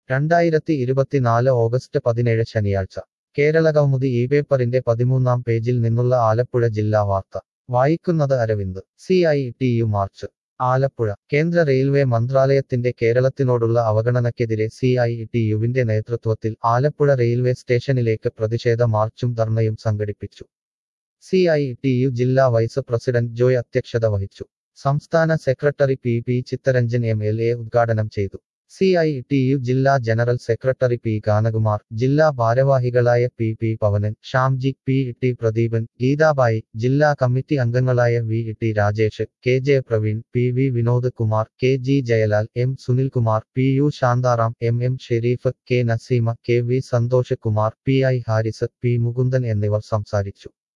രണ്ടായിരത്തി ഇരുപത്തിനാല് ഓഗസ്റ്റ് പതിനേഴ് ശനിയാഴ്ച കേരളകൗമുദി ഈ പേപ്പറിന്റെ പതിമൂന്നാം പേജിൽ നിന്നുള്ള ആലപ്പുഴ ജില്ലാ വാർത്ത വായിക്കുന്നത് Aravind C I T U march Alappuzha കേന്ദ്ര റെയിൽവേ മന്ത്രാലയത്തിന്റെ കേരളത്തിനോടുള്ള അവഗണനയ്ക്കെതിരെ സി ഐ ടി യുവിന്റെ നേതൃത്വത്തിൽ ആലപ്പുഴ റെയിൽവേ സ്റ്റേഷനിലേക്ക് പ്രതിഷേധ മാർച്ചും ധർണയും സംഘടിപ്പിച്ചു സി ഐ ടി യു ജില്ലാ വൈസ് പ്രസിഡന്റ് ജോയ് അധ്യക്ഷത വഹിച്ചു സംസ്ഥാന secretary P P Chitharanjan M L A ഉദ്ഘാടനം ചെയ്തു സി ഐ ടി യു ജില്ലാ ജനറൽ സെക്രട്ടറി പി ഗാനകുമാർ ജില്ലാ ഭാരവാഹികളായ P P Pavanan Shamji P T Pradeepan Geethabai ജില്ലാ കമ്മിറ്റി അംഗങ്ങളായ V T Rajesh K J Praveen P V Vinod Kumar K G Jayalal M Sunilkumar P U Shantharam M M Sharif K Naseema K V Santhosh Kumar P I Haris P Mukundan എന്നിവർ സംസാരിച്ചു